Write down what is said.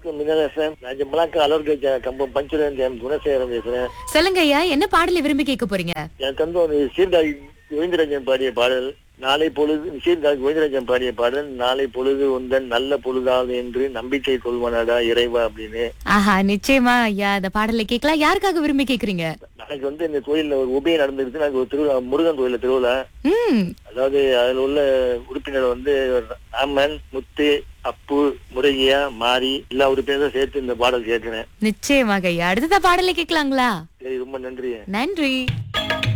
வணக்கம் மின்னல் எஃப்எம் நான் ஜம்பலாக்க அலர்க கம்பம் பஞ்சுரன் எம் குணசேகரன் பேசுறேன் சொல்லுங்க ஐயா என்ன பாடலை விரும்பி கேட்க போறீங்க எனக்கு வந்து ஒரு சீர்காழி கோவிந்தராஜன் பாடிய பாடல் நாளை பொழுது சீர்காழி கோவிந்தராஜன் பாடிய பாடல் நாளை பொழுது உந்தன் நல்ல பொழுதாது என்று நம்பிக்கை கொள்வனடா இறைவா அப்படின்னு ஆஹா நிச்சயமா ஐயா இந்த பாடலை கேட்கலாம் யாருக்காக விரும்பி கேக்குறீங்க நாளைக்கு வந்து இந்த கோயில்ல ஒரு உபயம் நடந்திருக்கு நாங்க ஒரு திருவிழா முருகன் கோயில்ல திருவிழா ம் அதாவது அதுல உள்ள உறுப்பினர் வந்து ராமன் முத்து அப்பு முருகையா மாரி எல்லா உறுப்பினரும் சேர்த்து இந்த பாடல் கேட்கிறேன் நிச்சயமாக ஐயா அடுத்ததா பாடலை கேட்கலாங்களா சரி ரொம்ப நன்றி நன்றி